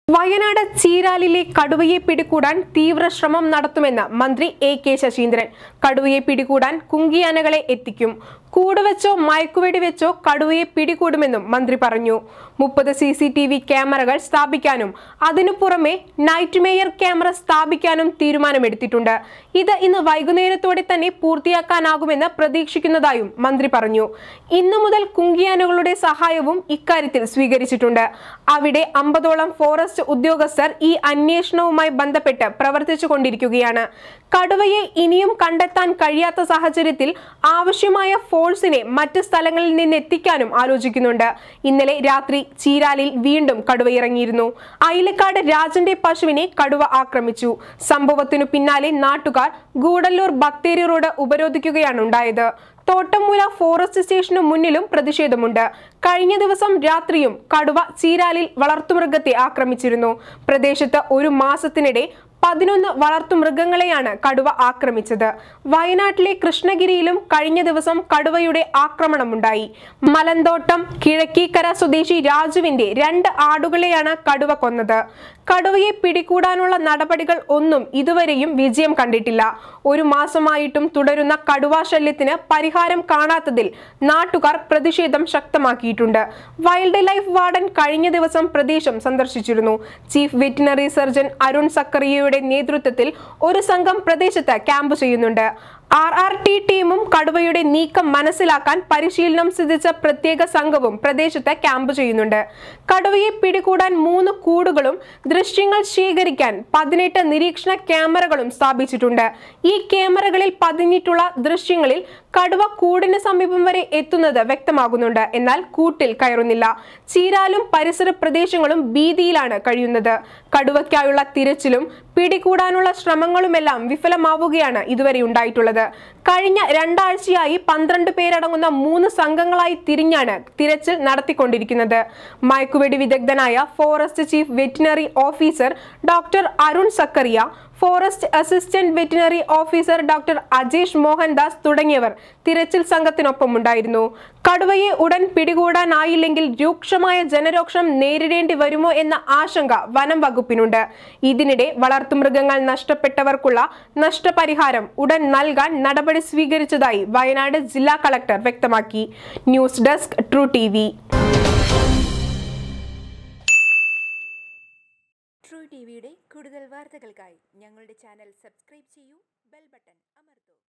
വയനാട് ചീരാലിലെ കടുവയെ പിടികൂടാൻ തീവ്ര ശ്രമം നടത്തുമെന്ന് മന്ത്രി എ കെ ശശീന്ദ്രൻ കടുവയെ പിടികൂടാൻ കുങ്കിയാനകളെ എത്തിക്കും കൂടുവെച്ചോ മയക്കുവെടി വെച്ചോ കടുവയെ പിടികൂടുമെന്നും മന്ത്രി പറഞ്ഞു മുപ്പത് സി സി ടി വി ക്യാമറകൾ സ്ഥാപിക്കാനും അതിനു പുറമെ നൈറ്റ് മേയർ ക്യാമറ സ്ഥാപിക്കാനും തീരുമാനമെടുത്തിട്ടുണ്ട് ഇത് ഇന്ന് വൈകുന്നേരത്തോടെ തന്നെ പൂർത്തിയാക്കാനാകുമെന്ന് പ്രതീക്ഷിക്കുന്നതായും മന്ത്രി പറഞ്ഞു ഇന്നു മുതൽ കുങ്കിയാനകളുടെ സഹായവും ഇക്കാര്യത്തിൽ സ്വീകരിച്ചിട്ടുണ്ട് അവിടെ അമ്പതോളം ഫോറസ്റ്റ് ഉദ്യോഗസ്ഥർ ഈ അന്വേഷണവുമായി ബന്ധപ്പെട്ട് പ്രവർത്തിച്ചു കൊണ്ടിരിക്കുകയാണ് കടുവയെ ഇനിയും കണ്ടെത്താൻ കഴിയാത്ത സാഹചര്യത്തിൽ ആവശ്യമായ ഫോഴ്സിനെ മറ്റ് സ്ഥലങ്ങളിൽ നിന്ന് എത്തിക്കാനും ആലോചിക്കുന്നുണ്ട് ഇന്നലെ രാത്രി ചീരാലിൽ വീണ്ടും കടുവ ഇറങ്ങിയിരുന്നു അയിലക്കാട് രാജന്റെ പശുവിനെ കടുവ ആക്രമിച്ചു സംഭവത്തിനു പിന്നാലെ നാട്ടുകാർ ഗൂഡല്ലൂർ ബത്തേരി റോഡ് ഉപരോധിക്കുകയാണ് ഉണ്ടായത് തോട്ടമൂല ഫോറസ്റ്റ് സ്റ്റേഷനു മുന്നിലും പ്രതിഷേധമുണ്ട് കഴിഞ്ഞ ദിവസം രാത്രിയും കടുവ ചീരാലിൽ വളർത്തുമൃഗത്തെ ആക്രമിച്ചിരുന്നു പ്രദേശത്ത് ഒരു മാസത്തിനിടെ പതിനൊന്ന് വളർത്തുമൃഗങ്ങളെയാണ് കടുവ ആക്രമിച്ചത് വയനാട്ടിലെ കൃഷ്ണഗിരിയിലും കഴിഞ്ഞ ദിവസം കടുവയുടെ ആക്രമണമുണ്ടായി മലന്തോട്ടം കിഴക്കീക്കര സ്വദേശി രാജുവിന്റെ രണ്ട് ആടുകളെയാണ് കടുവ കൊന്നത് കടുവയെ പിടികൂടാനുള്ള നടപടികൾ ഒന്നും ഇതുവരെയും വിജയം കണ്ടിട്ടില്ല ഒരു മാസമായിട്ടും തുടരുന്ന കടുവാ ശല്യത്തിന് പരിഹാരം കാണാത്തതിൽ നാട്ടുകാർ പ്രതിഷേധം ശക്തമാക്കിയിട്ടുണ്ട് വൈൽഡ് ലൈഫ് വാർഡൻ കഴിഞ്ഞ ദിവസം പ്രദേശം സന്ദർശിച്ചിരുന്നു ചീഫ് വെറ്റിനറി സർജൻ അരുൺ സക്കറിയയുടെ നേതൃത്വത്തിൽ ഒരു സംഘം പ്രദേശത്ത് ക്യാമ്പ് ചെയ്യുന്നുണ്ട് ആർ ആർ ടി ടീമും കടുവയുടെ നീക്കം മനസ്സിലാക്കാൻ പരിശീലനം സിദ്ധിച്ച പ്രത്യേക സംഘവും പ്രദേശത്ത് ക്യാമ്പ് ചെയ്യുന്നുണ്ട് കടുവയെ പിടികൂടാൻ മൂന്ന് കൂടുകളും ദൃശ്യങ്ങൾ ശേഖരിക്കാൻ പതിനെട്ട് നിരീക്ഷണ ക്യാമറകളും സ്ഥാപിച്ചിട്ടുണ്ട് ഈ ക്യാമറകളിൽ പതിഞ്ഞിട്ടുള്ള ദൃശ്യങ്ങളിൽ കടുവ കൂടിന് സമീപം വരെ എത്തുന്നത് വ്യക്തമാകുന്നുണ്ട് എന്നാൽ കൂട്ടിൽ കയറുന്നില്ല ചീരാലും പരിസര പ്രദേശങ്ങളും ഭീതിയിലാണ് കഴിയുന്നത് കടുവയ്ക്കായുള്ള തിരച്ചിലും പിടികൂടാനുള്ള ശ്രമങ്ങളുമെല്ലാം വിഫലമാവുകയാണ് ഇതുവരെ ഉണ്ടായിട്ടുള്ളത് കഴിഞ്ഞ രണ്ടാഴ്ചയായി പന്ത്രണ്ട് പേരടങ്ങുന്ന മൂന്ന് സംഘങ്ങളായി തിരിഞ്ഞാണ് തിരച്ചിൽ നടത്തിക്കൊണ്ടിരിക്കുന്നത് മയക്കുവെടി വിദഗ്ധനായ forest chief veterinary officer doctor Arun Zacharia forest assistant veterinary officer doctor Ajesh Mohandas തുടങ്ങിയവർ തിരച്ചിൽ സംഘത്തിനൊപ്പം ഉണ്ടായിരുന്നു കടുവയെ ഉടൻ പിടികൂടാനായില്ലെങ്കിൽ രൂക്ഷമായ ജനരോക്ഷം നേരിടേണ്ടി വരുമോ എന്ന ആശങ്ക വനം വകുപ്പിനുണ്ട് ഇതിനിടെ വളർത്തുമൃഗങ്ങൾ നഷ്ടപ്പെട്ടവർക്കുള്ള നഷ്ടപരിഹാരം ഉടൻ നൽകാൻ നടപടി സ്വീകരിച്ചതായി വയനാട് ജില്ലാ കളക്ടർ വ്യക്തമാക്കി news desk true T true T വിയുടെ കൂടുതൽ വാർത്തകൾക്കായി ഞങ്ങളുടെ ചാനൽ സബ്സ്ക്രൈബ് ചെയ്യൂ ബെൽ ബട്ടൺ അമർത്തൂ